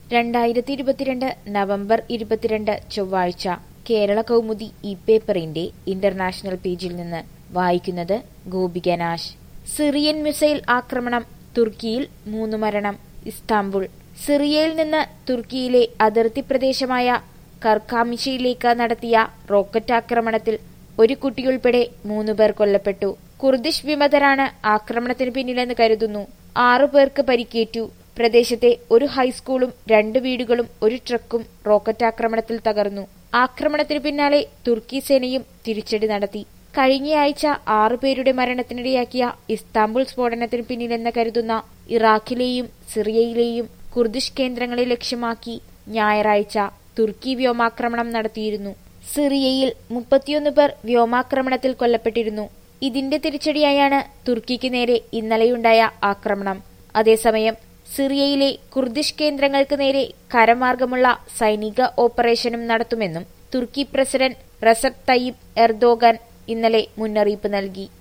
രണ്ടായിരത്തി ഇരുപത്തിരണ്ട് നവംബർ ഇരുപത്തിരണ്ട് ചൊവ്വാഴ്ച കേരള കൗമുദി ഇ പേപ്പറിന്റെ ഇന്റർനാഷണൽ പേജിൽ നിന്ന് വായിക്കുന്നത് ഗോപിക നാശ് സിറിയൻ മിസൈൽ ആക്രമണം തുർക്കിയിൽ മൂന്ന് മരണം ഇസ്താംബുൾ സിറിയയിൽ നിന്ന് തുർക്കിയിലെ അതിർത്തി പ്രദേശമായ കർക്കാമിഷയിലേക്ക് നടത്തിയ റോക്കറ്റ് ആക്രമണത്തിൽ ഒരു കുട്ടിയുൾപ്പെടെ മൂന്ന് പേർ കൊല്ലപ്പെട്ടു കുർദിഷ് വിമതരാണ് ആക്രമണത്തിന് പിന്നിലെന്ന് കരുതുന്നു ആറു പേർക്ക് പരിക്കേറ്റു പ്രദേശത്തെ ഒരു ഹൈസ്കൂളും രണ്ട് വീടുകളും ഒരു ട്രക്കും റോക്കറ്റ് ആക്രമണത്തിൽ തകർന്നു ആക്രമണത്തിന് പിന്നാലെ തുർക്കി സേനയും തിരിച്ചടി നടത്തി കഴിഞ്ഞയാഴ്ച ആറുപേരുടെ മരണത്തിനിടയാക്കിയ ഇസ്താംബുൾ സ്ഫോടനത്തിന് പിന്നിലെന്ന് കരുതുന്ന ഇറാഖിലെയും സിറിയയിലെയും കുർദിഷ് കേന്ദ്രങ്ങളെ ലക്ഷ്യമാക്കി ഞായറാഴ്ച തുർക്കി വ്യോമാക്രമണം നടത്തിയിരുന്നു സിറിയയിൽ മുപ്പത്തിയൊന്ന് പേർ വ്യോമാക്രമണത്തിൽ കൊല്ലപ്പെട്ടിരുന്നു ഇതിന്റെ തിരിച്ചടിയായാണ് തുർക്കിക്ക് നേരെ ഇന്നലെയുണ്ടായ ആക്രമണം അതേസമയം സിറിയയിലെ കുർദിഷ് കേന്ദ്രങ്ങൾക്ക് നേരെ കരമാർഗമുള്ള സൈനിക ഓപ്പറേഷനും നടത്തുമെന്നും തുർക്കി പ്രസിഡന്റ് റസബ് തയ്യിബ് എർദോഗൻ ഇന്നലെ മുന്നറിയിപ്പ് നൽകി